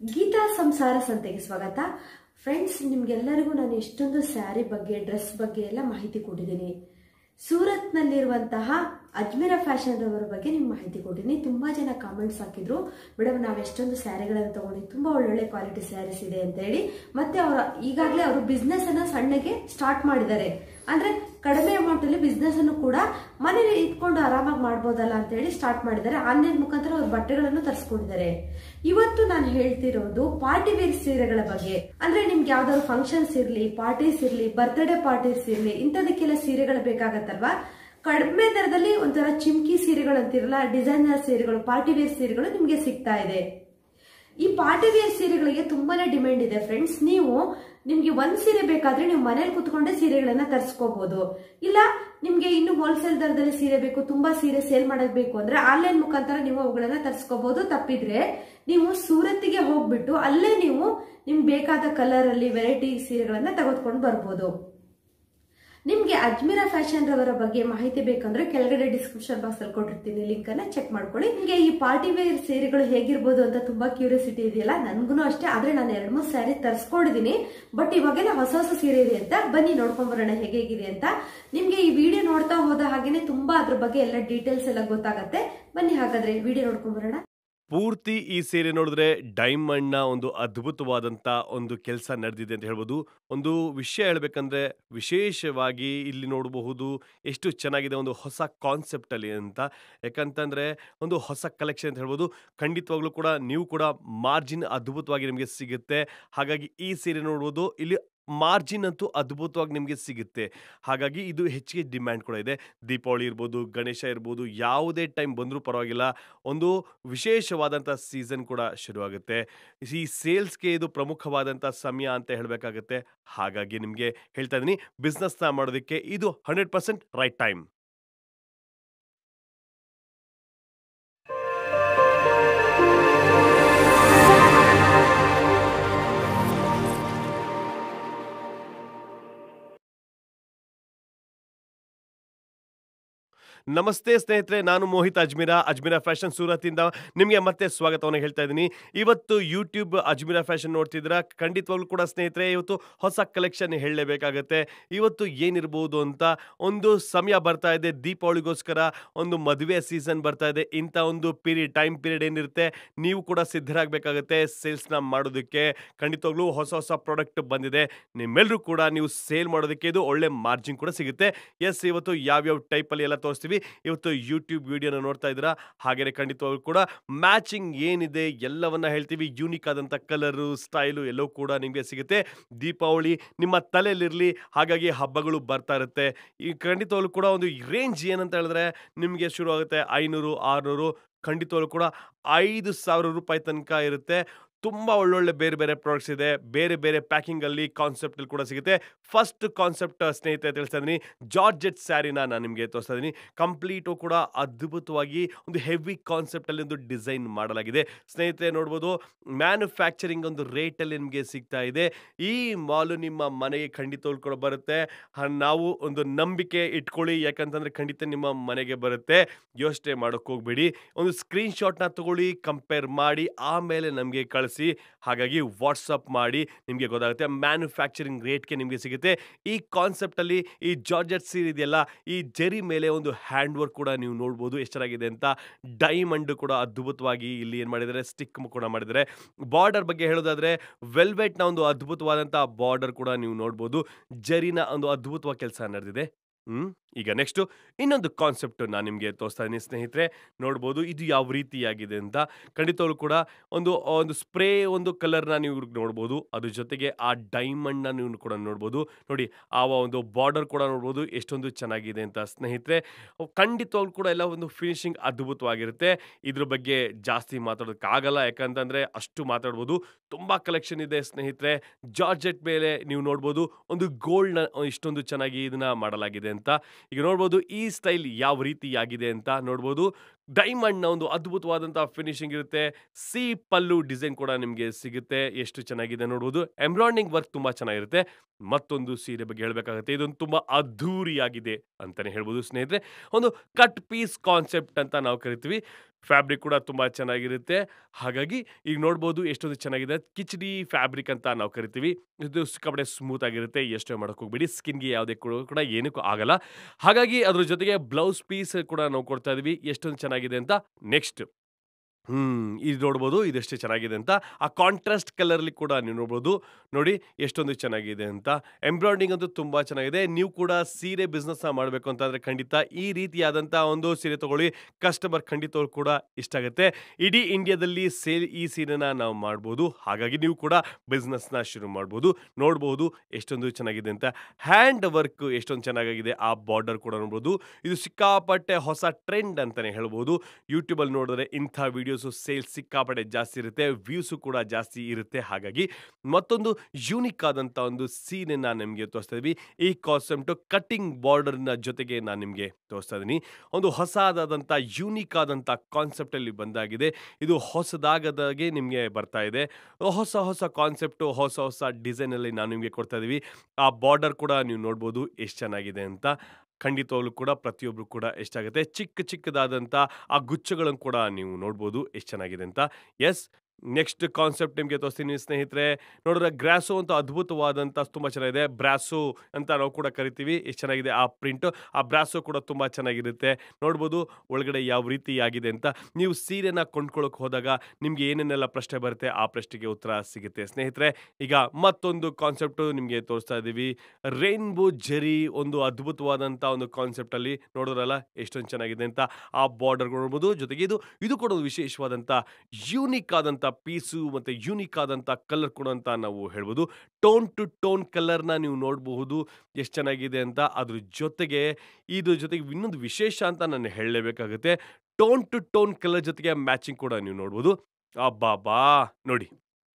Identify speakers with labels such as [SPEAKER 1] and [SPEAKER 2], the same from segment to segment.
[SPEAKER 1] ಗೀತಾ ಸಂಸಾರ ಸಂತೆಗೆ ಸ್ವಾಗತ ಫ್ರೆಂಡ್ಸ್ ನಿಮ್ಗೆಲ್ಲರಿಗೂ ನಾನು ಎಷ್ಟೊಂದು ಸ್ಯಾರಿ ಬಗ್ಗೆ ಡ್ರೆಸ್ ಬಗ್ಗೆ ಎಲ್ಲ ಮಾಹಿತಿ ಕೊಟ್ಟಿದ್ದೀನಿ ಸೂರತ್ನಲ್ಲಿರುವಂತಹ ಅಜ್ಮೀರ ಫ್ಯಾಷನ್ ರವರ ಬಗ್ಗೆ ನಿಮ್ಗೆ ಮಾಹಿತಿ ಕೊಟ್ಟಿದ್ದೀನಿ ತುಂಬಾ ಜನ ಕಾಮೆಂಟ್ಸ್ ಹಾಕಿದ್ರು ಮೇಡಮ್ ನಾವು ಎಷ್ಟೊಂದು ಸ್ಯಾರಿಗಳನ್ನು ತಗೊಂಡು ತುಂಬಾ ಒಳ್ಳೊಳ್ಳೆ ಕ್ವಾಲಿಟಿ ಸ್ಯಾರೀಸ್ ಇದೆ ಅಂತ ಹೇಳಿ ಮತ್ತೆ ಅವರ ಈಗಾಗಲೇ ಅವರು ಬಿಸ್ನೆಸ್ ಅನ್ನ ಸಣ್ಣಗೆ ಸ್ಟಾರ್ಟ್ ಮಾಡಿದ್ದಾರೆ ಅಂದ್ರೆ ಕಡಿಮೆ ಅಮೌಂಟ್ ಅಲ್ಲಿ ಬಿಸ್ನೆಸ್ ಅನ್ನು ಕೂಡ ಮನೇಲಿ ಇಟ್ಕೊಂಡು ಆರಾಮಾಗಿ ಮಾಡ್ಬೋದಲ್ಲ ಅಂತ ಹೇಳಿ ಸ್ಟಾರ್ಟ್ ಮಾಡಿದ್ದಾರೆ ಆನ್ಲೈನ್ ಮುಖಾಂತರ ಅವ್ರ ಬಟ್ಟೆಗಳನ್ನು ತರಿಸ್ಕೊಂಡಿದ್ದಾರೆ ಇವತ್ತು ನಾನು ಹೇಳ್ತಿರೋದು ಪಾರ್ಟಿ ವೇರ್ ಸೀರೆಗಳ ಬಗ್ಗೆ ಅಂದ್ರೆ ನಿಮ್ಗೆ ಯಾವ್ದಾದ್ರು ಫಂಕ್ಷನ್ಸ್ ಇರ್ಲಿ ಪಾರ್ಟೀಸ್ ಇರ್ಲಿ ಬರ್ತ್ಡೇ ಪಾರ್ಟೀಸ್ ಇರ್ಲಿ ಇಂಥದಕ್ಕೆಲ್ಲ ಸೀರೆಗಳು ಬೇಕಾಗತ್ತಲ್ವಾ ಕಡಿಮೆ ದರದಲ್ಲಿ ಒಂಥರ ಚಿಮ್ಕಿ ಸೀರೆಗಳು ಅಂತಿರಲ್ಲ ಡಿಸೈನರ್ ಸೀರೆಗಳು ಪಾರ್ಟಿ ವೇರ್ ಸೀರೆಗಳು ನಿಮ್ಗೆ ಸಿಗ್ತಾ ಇದೆ ಈ ಪಾರ್ಟಿ ವೇರ್ ಸೀರೆಗಳಿಗೆ ತುಂಬಾನೇ ಡಿಮ್ಯಾಂಡ್ ಇದೆ ಫ್ರೆಂಡ್ಸ್ ನೀವು ನಿಮ್ಗೆ ಒಂದ್ ಸೀರೆ ಬೇಕಾದ್ರೆ ನೀವು ಮನೇಲಿ ಕುತ್ಕೊಂಡೆ ಸೀರೆಗಳನ್ನ ತರಿಸ್ಕೋಬಹುದು ಇಲ್ಲ ನಿಮ್ಗೆ ಇನ್ನು ಹೋಲ್ಸೇಲ್ ದರದಲ್ಲಿ ಸೀರೆ ಬೇಕು ತುಂಬಾ ಸೀರೆ ಸೇಲ್ ಮಾಡೋದ್ ಬೇಕು ಅಂದ್ರೆ ಆನ್ಲೈನ್ ಮುಖಾಂತರ ನೀವು ಅವುಗಳನ್ನ ತರಿಸ್ಕೋಬಹುದು ತಪ್ಪಿದ್ರೆ ನೀವು ಸೂರತ್ತಿಗೆ ಹೋಗ್ಬಿಟ್ಟು ಅಲ್ಲೇ ನೀವು ನಿಮ್ಗೆ ಬೇಕಾದ ಕಲರ್ ಅಲ್ಲಿ ವೆರೈಟಿ ಸೀರೆಗಳನ್ನ ತೆಗೆದುಕೊಂಡು ಬರ್ಬೋದು ನಿಮ್ಗೆ ಅಜ್ಮೀರ ಫ್ಯಾಷನ್ ರವರ ಬಗ್ಗೆ ಮಾಹಿತಿ ಬೇಕಂದ್ರೆ ಕೆಳಗಡೆ ಡಿಸ್ಕ್ರಿಪ್ಷನ್ ಬಾಕ್ಸ್ ಅಲ್ಲಿ ಕೊಟ್ಟಿರ್ತೀನಿ ಲಿಂಕ್ ಅನ್ನ ಚೆಕ್ ಮಾಡ್ಕೊಳ್ಳಿ ನಿಮ್ಗೆ ಈ ಪಾರ್ಟಿ ವೇರ್ ಸೀರೆಗಳು ಹೇಗಿರ್ಬೋದು ಅಂತ ತುಂಬಾ ಕ್ಯೂರಿಯಾಸಿಟಿ ಇದೆಯಲ್ಲ ನನ್ಗೂ ಅಷ್ಟೇ ಆದ್ರೆ ನಾನು ಎರಡ್ ಮೂರು ಸ್ಯಾರಿ ತರಿಸ್ಕೊಂಡಿದೀನಿ ಬಟ್ ಇವಾಗೆಲ್ಲ ಹೊಸ ಹೊಸ ಸೀರೆ ಇದೆ ಅಂತ ಬನ್ನಿ ನೋಡ್ಕೊಂಡ್ ಬರೋಣ ಹೇಗೆ ಹೇಗಿದೆ ಅಂತ ನಿಮ್ಗೆ ಈ ವಿಡಿಯೋ ನೋಡ್ತಾ ಹೋದ ಹಾಗೇನೆ ತುಂಬಾ ಅದ್ರ ಬಗ್ಗೆ ಎಲ್ಲ ಡೀಟೇಲ್ಸ್ ಎಲ್ಲ ಗೊತ್ತಾಗತ್ತೆ ಬನ್ನಿ ಹಾಗಾದ್ರೆ ವಿಡಿಯೋ ನೋಡ್ಕೊಂಡ್ ಬರೋಣ
[SPEAKER 2] ಪೂರ್ತಿ ಈ ಸೀರೆ ನೋಡಿದ್ರೆ ಡೈಮಂಡ್ನ ಒಂದು ಅದ್ಭುತವಾದಂಥ ಒಂದು ಕೆಲಸ ನಡೆದಿದೆ ಅಂತ ಹೇಳ್ಬೋದು ಒಂದು ವಿಷಯ ಹೇಳ್ಬೇಕಂದ್ರೆ ವಿಶೇಷವಾಗಿ ಇಲ್ಲಿ ನೋಡಬಹುದು ಎಷ್ಟು ಚೆನ್ನಾಗಿದೆ ಒಂದು ಹೊಸ ಕಾನ್ಸೆಪ್ಟಲ್ಲಿ ಅಂತ ಯಾಕಂತಂದರೆ ಒಂದು ಹೊಸ ಕಲೆಕ್ಷನ್ ಅಂತ ಹೇಳ್ಬೋದು ಖಂಡಿತವಾಗ್ಲೂ ಕೂಡ ನೀವು ಕೂಡ ಮಾರ್ಜಿನ್ ಅದ್ಭುತವಾಗಿ ನಿಮಗೆ ಸಿಗುತ್ತೆ ಹಾಗಾಗಿ ಈ ಸೀರೆ ನೋಡ್ಬೋದು ಇಲ್ಲಿ ಮಾರ್ಜಿನ್ ಅಂತೂ ಅದ್ಭುತವಾಗಿ ನಿಮಗೆ ಸಿಗುತ್ತೆ ಹಾಗಾಗಿ ಇದು ಹೆಚ್ಚಿಗೆ ಡಿಮ್ಯಾಂಡ್ ಕೂಡ ಇದೆ ದೀಪಾವಳಿ ಇರ್ಬೋದು ಗಣೇಶ ಇರ್ಬೋದು ಯಾವುದೇ ಟೈಮ್ ಬಂದರೂ ಪರವಾಗಿಲ್ಲ ಒಂದು ವಿಶೇಷವಾದಂಥ ಸೀಸನ್ ಕೂಡ ಶುರುವಾಗುತ್ತೆ ಈ ಸೇಲ್ಸ್ಗೆ ಇದು ಪ್ರಮುಖವಾದಂಥ ಸಮಯ ಅಂತ ಹೇಳಬೇಕಾಗತ್ತೆ ಹಾಗಾಗಿ ನಿಮಗೆ ಹೇಳ್ತಾ ಇದ್ದೀನಿ ಬಿಸ್ನೆಸ್ನ ಮಾಡೋದಕ್ಕೆ ಇದು ಹಂಡ್ರೆಡ್ ಪರ್ಸೆಂಟ್ ರೈಟ್ ಟೈಮ್ ನಮಸ್ತೆ ಸ್ನೇಹಿತರೆ ನಾನು ಮೋಹಿತ್ ಅಜ್ಮೀರ ಅಜ್ಮೀರ ಫ್ಯಾಷನ್ ಸೂರತ್ತಿಂದ ನಿಮಗೆ ಮತ್ತೆ ಸ್ವಾಗತವನ್ನು ಹೇಳ್ತಾ ಇದ್ದೀನಿ ಇವತ್ತು ಯೂಟ್ಯೂಬ್ ಅಜ್ಮೀರ ಫ್ಯಾಷನ್ ನೋಡ್ತಿದ್ದೀರಾ ಖಂಡಿತವಾಗ್ಲೂ ಕೂಡ ಸ್ನೇಹಿತರೆ ಇವತ್ತು ಹೊಸ ಕಲೆಕ್ಷನ್ ಹೇಳಲೇಬೇಕಾಗತ್ತೆ ಇವತ್ತು ಏನಿರ್ಬೋದು ಅಂತ ಒಂದು ಸಮಯ ಬರ್ತಾ ಇದೆ ದೀಪಾವಳಿಗೋಸ್ಕರ ಒಂದು ಮದುವೆ ಸೀಸನ್ ಬರ್ತಾ ಇದೆ ಇಂಥ ಒಂದು ಪೀರಿಯಡ್ ಟೈಮ್ ಪೀರಿಯಡ್ ಏನಿರುತ್ತೆ ನೀವು ಕೂಡ ಸಿದ್ಧರಾಗಬೇಕಾಗತ್ತೆ ಸೇಲ್ಸ್ನ ಮಾಡೋದಕ್ಕೆ ಖಂಡಿತವಾಗ್ಲೂ ಹೊಸ ಹೊಸ ಪ್ರಾಡಕ್ಟ್ ಬಂದಿದೆ ನಿಮ್ಮೆಲ್ಲರೂ ಕೂಡ ನೀವು ಸೇಲ್ ಮಾಡೋದಕ್ಕೆ ಇದು ಒಳ್ಳೆ ಮಾರ್ಜಿನ್ ಕೂಡ ಸಿಗುತ್ತೆ ಎಸ್ ಇವತ್ತು ಯಾವ್ಯಾವ ಟೈಪಲ್ಲಿ ಎಲ್ಲ ತೋರಿಸ್ತೀವಿ ಇವತ್ತು ಯೂಟ್ಯೂಬ್ ವಿಡಿಯೋನ ನೋಡ್ತಾ ಇದ್ದೀರಾ ಹಾಗೆಯೇ ಖಂಡಿತವಾಗ್ಲೂ ಕೂಡ ಮ್ಯಾಚಿಂಗ್ ಏನಿದೆ ಎಲ್ಲವನ್ನ ಹೇಳ್ತೀವಿ ಯೂನಿಕ್ ಆದಂಥ ಕಲರು ಸ್ಟೈಲು ಎಲ್ಲವೂ ಕೂಡ ನಿಮಗೆ ಸಿಗುತ್ತೆ ದೀಪಾವಳಿ ನಿಮ್ಮ ತಲೆಯಲ್ಲಿರಲಿ ಹಾಗಾಗಿ ಹಬ್ಬಗಳು ಬರ್ತಾ ಇರುತ್ತೆ ಈ ಖಂಡಿತವಾಗ್ಲೂ ಕೂಡ ಒಂದು ರೇಂಜ್ ಏನಂತ ಹೇಳಿದ್ರೆ ನಿಮಗೆ ಶುರು ಆಗುತ್ತೆ ಐನೂರು ಆರುನೂರು ಖಂಡಿತವಾಗ್ಲೂ ಕೂಡ ಐದು ಸಾವಿರ ರೂಪಾಯಿ ತನಕ ಇರುತ್ತೆ ತುಂಬ ಒಳ್ಳೊಳ್ಳೆ ಬೇರೆ ಬೇರೆ ಪ್ರಾಡಕ್ಟ್ಸ್ ಇದೆ ಬೇರೆ ಬೇರೆ ಪ್ಯಾಕಿಂಗಲ್ಲಿ ಕಾನ್ಸೆಪ್ಟಲ್ಲಿ ಕೂಡ ಸಿಗುತ್ತೆ ಫಸ್ಟ್ ಕಾನ್ಸೆಪ್ಟ್ ಸ್ನೇಹಿತರೆ ತಿಳಿಸ್ತಾ ಇದ್ದೀನಿ ಜಾರ್ಜೆಟ್ ಸ್ಯಾರಿನ ನಾನು ನಿಮಗೆ ತೋರಿಸ್ತಾ ಇದ್ದೀನಿ ಕಂಪ್ಲೀಟು ಕೂಡ ಅದ್ಭುತವಾಗಿ ಒಂದು ಹೆವಿ ಕಾನ್ಸೆಪ್ಟಲ್ಲಿ ಒಂದು ಡಿಸೈನ್ ಮಾಡಲಾಗಿದೆ ಸ್ನೇಹಿತರೆ ನೋಡ್ಬೋದು ಮ್ಯಾನುಫ್ಯಾಕ್ಚರಿಂಗ್ ಒಂದು ರೇಟಲ್ಲಿ ನಿಮಗೆ ಸಿಗ್ತಾ ಇದೆ ಈ ಮಾಲು ನಿಮ್ಮ ಮನೆಗೆ ಖಂಡಿತವಾಗ್ಲೂ ಕೂಡ ಬರುತ್ತೆ ಹ, ನಾವು ಒಂದು ನಂಬಿಕೆ ಇಟ್ಕೊಳ್ಳಿ ಯಾಕಂತಂದ್ರೆ ಖಂಡಿತ ನಿಮ್ಮ ಮನೆಗೆ ಬರುತ್ತೆ ಯೋಚನೆ ಮಾಡೋಕ್ಕೆ ಹೋಗ್ಬೇಡಿ ಒಂದು ಸ್ಕ್ರೀನ್ ಶಾಟ್ನ ತಗೊಳ್ಳಿ ಕಂಪೇರ್ ಮಾಡಿ ಆಮೇಲೆ ನಮಗೆ ಕಳಿಸಿ ಹಾಗಾಗಿ ವಾಟ್ಸಪ್ ಮಾಡಿ ನಿಮಗೆ ಗೊತ್ತಾಗುತ್ತೆ ಮ್ಯಾನುಫ್ಯಾಕ್ಚರಿಂಗ್ ರೇಟ್ಗೆ ನಿಮಗೆ ಸಿಗುತ್ತೆ ಈ ಕಾನ್ಸೆಪ್ಟಲ್ಲಿ ಈ ಜಾರ್ಜೆಟ್ ಸೀರೆ ಇದೆಯಲ್ಲ ಈ ಜರಿ ಮೇಲೆ ಒಂದು ಹ್ಯಾಂಡ್ ವರ್ಕ್ ಕೂಡ ನೀವು ನೋಡ್ಬೋದು ಎಷ್ಟು ಚೆನ್ನಾಗಿದೆ ಅಂತ ಡೈಮಂಡ್ ಕೂಡ ಅದ್ಭುತವಾಗಿ ಇಲ್ಲಿ ಏನು ಮಾಡಿದ್ದಾರೆ ಸ್ಟಿಕ್ ಕೂಡ ಮಾಡಿದ್ದಾರೆ ಬಾರ್ಡರ್ ಬಗ್ಗೆ ಹೇಳೋದಾದ್ರೆ ವೆಲ್ವೆಟ್ನ ಒಂದು ಅದ್ಭುತವಾದಂಥ ಬಾರ್ಡರ್ ಕೂಡ ನೀವು ನೋಡ್ಬೋದು ಜರಿನ ಒಂದು ಅದ್ಭುತವಾದ ಕೆಲಸ ನಡೆದಿದೆ ಹ್ಮ್ ಈಗ ನೆಕ್ಸ್ಟ್ ಇನ್ನೊಂದು ಕಾನ್ಸೆಪ್ಟ್ ನಾನು ನಿಮಗೆ ತೋರಿಸ್ತಾ ಇದ್ದೀನಿ ಸ್ನೇಹಿತರೆ ನೋಡ್ಬೋದು ಇದು ಯಾವ ರೀತಿಯಾಗಿದೆ ಅಂತ ಖಂಡಿತವಾಗ್ಲೂ ಕೂಡ ಒಂದು ಒಂದು ಸ್ಪ್ರೇ ಒಂದು ಕಲರ್ನ ನೀವು ನೋಡ್ಬೋದು ಅದ್ರ ಜೊತೆಗೆ ಆ ಡೈಮಂಡ್ನ ನೀವು ಕೂಡ ನೋಡ್ಬೋದು ನೋಡಿ ಆ ಒಂದು ಬಾರ್ಡರ್ ಕೂಡ ನೋಡ್ಬೋದು ಎಷ್ಟೊಂದು ಚೆನ್ನಾಗಿದೆ ಅಂತ ಸ್ನೇಹಿತರೆ ಖಂಡಿತವಾಗ್ಲೂ ಕೂಡ ಎಲ್ಲ ಒಂದು ಫಿನಿಶಿಂಗ್ ಅದ್ಭುತವಾಗಿರುತ್ತೆ ಇದ್ರ ಬಗ್ಗೆ ಜಾಸ್ತಿ ಮಾತಾಡೋದಕ್ಕಾಗಲ್ಲ ಯಾಕಂತಂದ್ರೆ ಅಷ್ಟು ಮಾತಾಡ್ಬೋದು ತುಂಬ ಕಲೆಕ್ಷನ್ ಇದೆ ಸ್ನೇಹಿತರೆ ಜಾರ್ಜೆಟ್ ಮೇಲೆ ನೀವು ನೋಡ್ಬೋದು ಒಂದು ಗೋಲ್ಡ್ನ ಇಷ್ಟೊಂದು ಚೆನ್ನಾಗಿ ಇದನ್ನ ಮಾಡಲಾಗಿದೆ ಅಂತ ಈಗ ನೋಡ್ಬೋದು ಈ ಸ್ಟೈಲ್ ಯಾವ ರೀತಿಯಾಗಿದೆ ಅಂತ ನೋಡ್ಬೋದು ಡೈಮಂಡ್ನ ಒಂದು ಅದ್ಭುತವಾದಂಥ ಫಿನಿಶಿಂಗ್ ಇರುತ್ತೆ ಸಿ ಪಲ್ಲು ಡಿಸೈನ್ ಕೂಡ ನಿಮಗೆ ಸಿಗುತ್ತೆ ಎಷ್ಟು ಚೆನ್ನಾಗಿದೆ ನೋಡ್ಬೋದು ಎಂಬ್ರಾಯ್ಡಿಂಗ್ ವರ್ಕ್ ತುಂಬ ಚೆನ್ನಾಗಿರುತ್ತೆ ಮತ್ತೊಂದು ಸೀರೆ ಬಗ್ಗೆ ಹೇಳಬೇಕಾಗುತ್ತೆ ಇದೊಂದು ತುಂಬ ಅದ್ಧೂರಿಯಾಗಿದೆ ಅಂತಲೇ ಹೇಳ್ಬೋದು ಸ್ನೇಹಿತರೆ ಒಂದು ಕಟ್ ಪೀಸ್ ಕಾನ್ಸೆಪ್ಟ್ ಅಂತ ನಾವು ಕರಿತೀವಿ ಫ್ಯಾಬ್ರಿಕ್ ಕೂಡ ತುಂಬ ಚೆನ್ನಾಗಿರುತ್ತೆ ಹಾಗಾಗಿ ಈಗ ನೋಡ್ಬೋದು ಎಷ್ಟೊಂದು ಚೆನ್ನಾಗಿದೆ ಕಿಚಡಿ ಫ್ಯಾಬ್ರಿಕ್ ಅಂತ ನಾವು ಕರಿತೀವಿ ಇದು ಸಿಕ್ಕಾಪಟ್ಟೆ ಸ್ಮೂತ್ ಆಗಿರುತ್ತೆ ಎಷ್ಟೇ ಮಾಡೋಕೆ ಹೋಗ್ಬೇಡಿ ಸ್ಕಿನ್ಗೆ ಯಾವುದೇ ಕೂಡ ಕೂಡ ಏನಕ್ಕೂ ಆಗಲ್ಲ ಹಾಗಾಗಿ ಅದ್ರ ಜೊತೆಗೆ ಬ್ಲೌಸ್ ಪೀಸ್ ಕೂಡ ನಾವು ಕೊಡ್ತಾ ಇದೀವಿ ಎಷ್ಟೊಂದು ಚೆನ್ನಾಗಿದೆ ಅಂತ ನೆಕ್ಸ್ಟ್ ಹ್ಮ್ ಇದು ನೋಡ್ಬೋದು ಇದೆಷ್ಟು ಚೆನ್ನಾಗಿದೆ ಅಂತ ಆ ಕಾಂಟ್ರಾಸ್ಟ್ ಕಲರ್ಲಿ ಕೂಡ ನೀವು ನೋಡ್ಬೋದು ನೋಡಿ ಎಷ್ಟೊಂದು ಚೆನ್ನಾಗಿದೆ ಅಂತ ಎಂಬ್ರಾಯ್ಡಿಂಗ್ ಅಂತೂ ತುಂಬ ಚೆನ್ನಾಗಿದೆ ನೀವು ಕೂಡ ಸೀರೆ ಬಿಸ್ನೆಸ್ನ ಮಾಡಬೇಕು ಅಂತಂದರೆ ಖಂಡಿತ ಈ ರೀತಿಯಾದಂಥ ಒಂದು ಸೀರೆ ತಗೊಳ್ಳಿ ಕಸ್ಟಮರ್ ಖಂಡಿತವ್ರು ಕೂಡ ಇಷ್ಟ ಆಗುತ್ತೆ ಇಡೀ ಇಂಡಿಯಾದಲ್ಲಿ ಸೇಲ್ ಈ ಸೀರೆನ ನಾವು ಮಾಡ್ಬೋದು ಹಾಗಾಗಿ ನೀವು ಕೂಡ ಬಿಸ್ನೆಸ್ನ ಶುರು ಮಾಡ್ಬೋದು ನೋಡ್ಬೋದು ಎಷ್ಟೊಂದು ಚೆನ್ನಾಗಿದೆ ಅಂತ ಹ್ಯಾಂಡ್ ವರ್ಕ್ ಎಷ್ಟೊಂದು ಚೆನ್ನಾಗಿದೆ ಆ ಬಾರ್ಡರ್ ಕೂಡ ನೋಡ್ಬೋದು ಇದು ಸಿಕ್ಕಾಪಟ್ಟೆ ಹೊಸ ಟ್ರೆಂಡ್ ಅಂತಲೇ ಹೇಳ್ಬೋದು ಯೂಟ್ಯೂಬಲ್ಲಿ ನೋಡಿದ್ರೆ ಇಂಥ ವೀಡಿಯೋಸು ಸೇಲ್ಸ್ ಸಿಕ್ಕಾಪಟ್ಟೆ ಜಾಸ್ತಿ ಇರುತ್ತೆ ವ್ಯೂಸು ಕೂಡ ಜಾಸ್ತಿ ಇರುತ್ತೆ ಹಾಗಾಗಿ ಮತ್ತೊಂದು ಯೂನಿಕ್ ಆದಂಥ ಒಂದು ಸೀನೆ ನಾನು ನಿಮಗೆ ತೋರಿಸ್ತಾ ಇದ್ವಿ ಈ ಕಾನ್ಸೆಪ್ಟು ಕಟ್ಟಿಂಗ್ ಬಾರ್ಡರ್ನ ಜೊತೆಗೆ ನಾನು ನಿಮಗೆ ತೋರಿಸ್ತಾ ಇದ್ದೀನಿ ಒಂದು ಹೊಸದಾದಂಥ ಯೂನಿಕ್ ಆದಂಥ ಕಾನ್ಸೆಪ್ಟಲ್ಲಿ ಬಂದಾಗಿದೆ ಇದು ಹೊಸದಾಗದಾಗೆ ನಿಮಗೆ ಬರ್ತಾ ಇದೆ ಹೊಸ ಹೊಸ ಕಾನ್ಸೆಪ್ಟು ಹೊಸ ಹೊಸ ಡಿಸೈನಲ್ಲಿ ನಾನು ನಿಮಗೆ ಕೊಡ್ತಾ ಇದ್ದೀವಿ ಆ ಬಾರ್ಡರ್ ಕೂಡ ನೀವು ನೋಡ್ಬೋದು ಎಷ್ಟು ಚೆನ್ನಾಗಿದೆ ಅಂತ ಖಂಡಿತವಾಗ್ಲೂ ಕೂಡ ಪ್ರತಿಯೊಬ್ಬರು ಕೂಡ ಎಷ್ಟಾಗುತ್ತೆ ಚಿಕ್ಕ ಚಿಕ್ಕದಾದಂಥ ಆ ಗುಚ್ಚಗಳನ್ನು ಕೂಡ ನೀವು ನೋಡ್ಬೋದು ಎಷ್ಟು ಚೆನ್ನಾಗಿದೆ ಅಂತ ಎಸ್ ನೆಕ್ಸ್ಟ್ ಕಾನ್ಸೆಪ್ಟ್ ನಿಮಗೆ ತೋರಿಸ್ತೀನಿ ಸ್ನೇಹಿತರೆ ನೋಡಿದ್ರೆ ಗ್ರಾಸೋ ಅಂತ ಅದ್ಭುತವಾದಂಥ ತುಂಬ ಚೆನ್ನಾಗಿದೆ ಬ್ರಾಸೋ ಅಂತ ನಾವು ಕೂಡ ಕರಿತೀವಿ ಎಷ್ಟು ಚೆನ್ನಾಗಿದೆ ಆ ಪ್ರಿಂಟು ಆ ಬ್ರಾಸೋ ಕೂಡ ತುಂಬ ಚೆನ್ನಾಗಿರುತ್ತೆ ನೋಡ್ಬೋದು ಒಳಗಡೆ ಯಾವ ರೀತಿ ಆಗಿದೆ ಅಂತ ನೀವು ಸೀರೆನ ಕೊಂಡ್ಕೊಳ್ಳೋಕೆ ಹೋದಾಗ ನಿಮಗೆ ಏನೇನೆಲ್ಲ ಪ್ರಶ್ನೆ ಬರುತ್ತೆ ಆ ಪ್ರಶ್ನೆಗೆ ಉತ್ತರ ಸಿಗುತ್ತೆ ಸ್ನೇಹಿತರೆ ಈಗ ಮತ್ತೊಂದು ಕಾನ್ಸೆಪ್ಟು ನಿಮಗೆ ತೋರಿಸ್ತಾ ಇದ್ದೀವಿ ರೈನ್ಬೋ ಜರಿ ಒಂದು ಅದ್ಭುತವಾದಂಥ ಒಂದು ಕಾನ್ಸೆಪ್ಟಲ್ಲಿ ನೋಡೋರಲ್ಲ ಎಷ್ಟೊಂದು ಚೆನ್ನಾಗಿದೆ ಅಂತ ಆ ಬಾರ್ಡರ್ ನೋಡ್ಬೋದು ಜೊತೆಗೆ ಇದು ಇದು ಕೂಡ ಒಂದು ವಿಶೇಷವಾದಂಥ ಯೂನಿಕ್ ಆದಂಥ ಪೀಸು ಮತ್ತು ಯೂನಿಕ್ ಆದಂಥ ಕಲರ್ ಕೂಡ ಅಂತ ನಾವು ಹೇಳ್ಬೋದು ಟೋನ್ ಟು ಟೋನ್ ಕಲರ್ನ ನೀವು ನೋಡಬಹುದು ಎಷ್ಟು ಚೆನ್ನಾಗಿದೆ ಅಂತ ಅದ್ರ ಜೊತೆಗೆ ಇದ್ರ ಜೊತೆಗೆ ಇನ್ನೊಂದು ವಿಶೇಷ ಅಂತ ನಾನು ಹೇಳಲೇಬೇಕಾಗುತ್ತೆ ಟೋನ್ ಟು ಟೋನ್ ಕಲರ್ ಜೊತೆಗೆ ಮ್ಯಾಚಿಂಗ್ ಕೂಡ ನೀವು ನೋಡ್ಬೋದು ಅಬ್ಬಾ ನೋಡಿ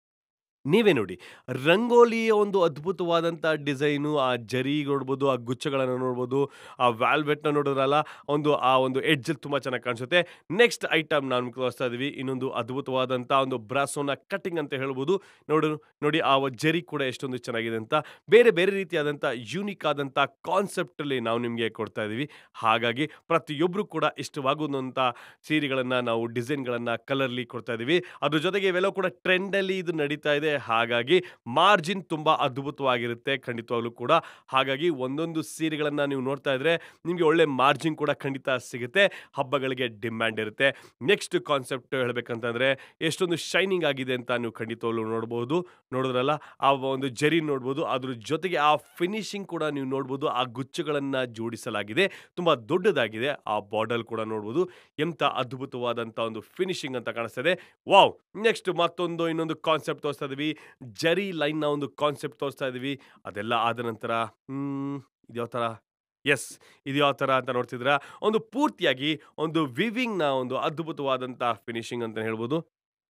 [SPEAKER 2] ನೀವೇ ನೋಡಿ ರಂಗೋಲಿಯ ಒಂದು ಅದ್ಭುತವಾದಂಥ ಡಿಸೈನು ಆ ಜರಿ ನೋಡ್ಬೋದು ಆ ಗುಚ್ಚಗಳನ್ನು ನೋಡ್ಬೋದು ಆ ವ್ಯಾಲ್ವೆಟ್ನ ನೋಡೋದ್ರಲ್ಲ ಒಂದು ಆ ಒಂದು ಎಡ್ಜಲ್ಲಿ ತುಂಬ ಚೆನ್ನಾಗಿ ಕಾಣಿಸುತ್ತೆ ನೆಕ್ಸ್ಟ್ ಐಟಮ್ ನಾನು ತೋರಿಸ್ತಾ ಇದ್ದೀವಿ ಇನ್ನೊಂದು ಅದ್ಭುತವಾದಂಥ ಒಂದು ಬ್ರಾಸೋನ ಕಟ್ಟಿಂಗ್ ಅಂತ ಹೇಳ್ಬೋದು ನೋಡು ನೋಡಿ ಆ ಜರಿ ಕೂಡ ಎಷ್ಟೊಂದು ಚೆನ್ನಾಗಿದೆ ಅಂತ ಬೇರೆ ಬೇರೆ ರೀತಿಯಾದಂಥ ಯೂನಿಕ್ ಆದಂಥ ಕಾನ್ಸೆಪ್ಟಲ್ಲಿ ನಾವು ನಿಮಗೆ ಕೊಡ್ತಾ ಇದ್ದೀವಿ ಹಾಗಾಗಿ ಪ್ರತಿಯೊಬ್ಬರು ಕೂಡ ಇಷ್ಟವಾಗುವಂಥ ಸೀರೆಗಳನ್ನು ನಾವು ಡಿಸೈನ್ಗಳನ್ನು ಕಲರ್ಲಿ ಕೊಡ್ತಾ ಇದ್ದೀವಿ ಅದ್ರ ಜೊತೆಗೆ ಇವೆಲ್ಲ ಕೂಡ ಟ್ರೆಂಡಲ್ಲಿ ಇದು ನಡೀತಾ ಇದೆ ಹಾಗಾಗಿ ಮಾರ್ಜಿನ್ ತುಂಬ ಅದ್ಭುತವಾಗಿರುತ್ತೆ ಖಂಡಿತವಾಗ್ಲೂ ಕೂಡ ಹಾಗಾಗಿ ಒಂದೊಂದು ಸೀರೆಗಳನ್ನು ನೀವು ನೋಡ್ತಾ ಇದ್ರೆ ನಿಮಗೆ ಒಳ್ಳೆ ಮಾರ್ಜಿನ್ ಕೂಡ ಖಂಡಿತ ಸಿಗುತ್ತೆ ಹಬ್ಬಗಳಿಗೆ ಡಿಮ್ಯಾಂಡ್ ಇರುತ್ತೆ ನೆಕ್ಸ್ಟ್ ಕಾನ್ಸೆಪ್ಟ್ ಹೇಳ್ಬೇಕಂತಂದ್ರೆ ಎಷ್ಟೊಂದು ಶೈನಿಂಗ್ ಆಗಿದೆ ಅಂತ ನೀವು ಖಂಡಿತವಾಗ್ಲೂ ನೋಡ್ಬೋದು ನೋಡಿದ್ರಲ್ಲ ಆ ಒಂದು ಜರಿ ನೋಡ್ಬೋದು ಅದ್ರ ಜೊತೆಗೆ ಆ ಫಿನಿಶಿಂಗ್ ಕೂಡ ನೀವು ನೋಡ್ಬೋದು ಆ ಗುಚ್ಚುಗಳನ್ನು ಜೋಡಿಸಲಾಗಿದೆ ತುಂಬ ದೊಡ್ಡದಾಗಿದೆ ಆ ಬಾರ್ಡರ್ ಕೂಡ ನೋಡ್ಬೋದು ಎಂಥ ಅದ್ಭುತವಾದಂಥ ಒಂದು ಫಿನಿಶಿಂಗ್ ಅಂತ ಕಾಣಿಸ್ತದೆ ವಾವ್ ನೆಕ್ಸ್ಟ್ ಮತ್ತೊಂದು ಇನ್ನೊಂದು ಕಾನ್ಸೆಪ್ಟ್ ತೋರಿಸ್ತಾ ಇದೀವಿ ಜರಿ ಲೈನ್ನ ಒಂದು ಕಾನ್ಸೆಪ್ಟ್ ತೋರಿಸ್ತಾ ಇದೀವಿ ಅದೆಲ್ಲ ಆದ ನಂತರ ಇದು ಯಾವ ಥರ ಎಸ್ ಇದು ಯಾವ ಥರ ಅಂತ ನೋಡ್ತಿದ್ರ ಒಂದು ಪೂರ್ತಿಯಾಗಿ ಒಂದು ವಿವಿಂಗ್ನ ಒಂದು ಅದ್ಭುತವಾದಂಥ ಫಿನಿಶಿಂಗ್ ಅಂತ ಹೇಳ್ಬೋದು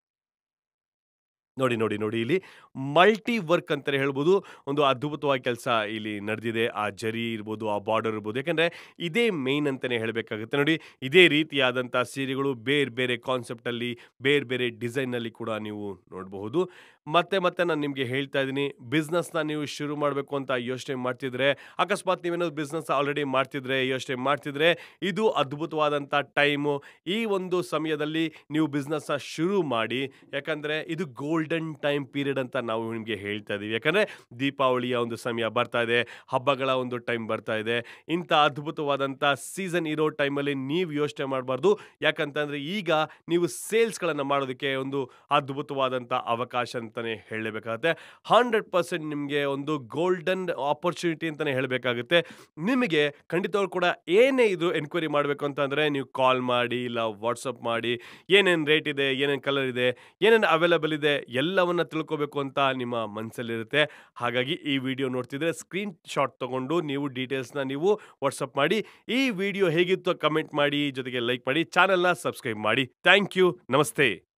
[SPEAKER 2] ನೋಡಿ ನೋಡಿ ನೋಡಿ ಇಲ್ಲಿ ಮಲ್ಟಿ ವರ್ಕ್ ಅಂತಲೇ ಹೇಳ್ಬೋದು ಒಂದು ಅದ್ಭುತವಾಗಿ ಕೆಲಸ ಇಲ್ಲಿ ನಡೆದಿದೆ ಆ ಜರಿ ಇರ್ಬೋದು ಆ ಬಾರ್ಡರ್ ಇರ್ಬೋದು ಯಾಕಂದರೆ ಇದೇ ಮೇಯ್ನ್ ಅಂತಲೇ ಹೇಳಬೇಕಾಗುತ್ತೆ ನೋಡಿ ಇದೇ ರೀತಿಯಾದಂಥ ಸೀರೆಗಳು ಬೇರೆ ಬೇರೆ ಕಾನ್ಸೆಪ್ಟಲ್ಲಿ ಬೇರೆ ಬೇರೆ ಡಿಸೈನಲ್ಲಿ ಕೂಡ ನೀವು ನೋಡಬಹುದು ಮತ್ತೆ ಮತ್ತೆ ನಾನು ನಿಮಗೆ ಹೇಳ್ತಾ ಇದ್ದೀನಿ ಬಿಸ್ನೆಸ್ನ ನೀವು ಶುರು ಮಾಡಬೇಕು ಅಂತ ಯೋಚನೆ ಮಾಡ್ತಿದ್ರೆ ಅಕಸ್ಮಾತ್ ನೀವೇನಾದ್ರು ಬಿಸ್ನೆಸ್ ಆಲ್ರೆಡಿ ಮಾಡ್ತಿದ್ರೆ ಯೋಚನೆ ಮಾಡ್ತಿದ್ರೆ ಇದು ಅದ್ಭುತವಾದಂಥ ಟೈಮು ಈ ಒಂದು ಸಮಯದಲ್ಲಿ ನೀವು ಬಿಸ್ನೆಸ್ನ ಶುರು ಮಾಡಿ ಯಾಕಂದರೆ ಇದು ಗೋಲ್ಡನ್ ಟೈಮ್ ಪೀರಿಯಡ್ ಅಂತ ನಾವು ನಿಮಗೆ ಹೇಳ್ತಾ ಇದ್ದೀವಿ ಯಾಕಂದರೆ ದೀಪಾವಳಿಯ ಒಂದು ಸಮಯ ಬರ್ತಾ ಇದೆ ಹಬ್ಬಗಳ ಒಂದು ಟೈಮ್ ಬರ್ತಾ ಇದೆ ಇಂಥ ಅದ್ಭುತವಾದಂಥ ಸೀಸನ್ ಇರೋ ಟೈಮಲ್ಲಿ ನೀವು ಯೋಚನೆ ಮಾಡಬಾರ್ದು ಯಾಕಂತಂದರೆ ಈಗ ನೀವು ಸೇಲ್ಸ್ಗಳನ್ನು ಮಾಡೋದಕ್ಕೆ ಒಂದು ಅದ್ಭುತವಾದಂಥ ಅವಕಾಶ ಅಂತಲೇ ಹೇಳಬೇಕಾಗುತ್ತೆ ಹಂಡ್ರೆಡ್ ಪರ್ಸೆಂಟ್ ನಿಮಗೆ ಒಂದು ಗೋಲ್ಡನ್ ಆಪರ್ಚುನಿಟಿ ಅಂತಲೇ ಹೇಳಬೇಕಾಗುತ್ತೆ ನಿಮಗೆ ಖಂಡಿತವಾಗ್ಲೂ ಕೂಡ ಏನೇ ಇದು ಎನ್ಕ್ವೈರಿ ಮಾಡಬೇಕು ಅಂತಂದರೆ ನೀವು ಕಾಲ್ ಮಾಡಿ ಇಲ್ಲ ವಾಟ್ಸಪ್ ಮಾಡಿ ಏನೇನು ರೇಟ್ ಇದೆ ಏನೇನು ಕಲರ್ ಇದೆ ಏನೇನು ಅವೈಲಬಲ್ ಇದೆ ಎಲ್ಲವನ್ನ ತಿಳ್ಕೊಬೇಕು ಅಂತ ನಿಮ್ಮ ಮನಸ್ಸಲ್ಲಿರುತ್ತೆ ಹಾಗಾಗಿ ಈ ವಿಡಿಯೋ ನೋಡ್ತಿದ್ರೆ ಸ್ಕ್ರೀನ್ ಶಾಟ್ ತೊಗೊಂಡು ನೀವು ಡೀಟೇಲ್ಸ್ನ ನೀವು ವಾಟ್ಸಪ್ ಮಾಡಿ ಈ ವಿಡಿಯೋ ಹೇಗಿತ್ತು ಕಮೆಂಟ್ ಮಾಡಿ ಜೊತೆಗೆ ಲೈಕ್ ಮಾಡಿ ಚಾನಲ್ನ ಸಬ್ಸ್ಕ್ರೈಬ್ ಮಾಡಿ ಥ್ಯಾಂಕ್ ಯು ನಮಸ್ತೆ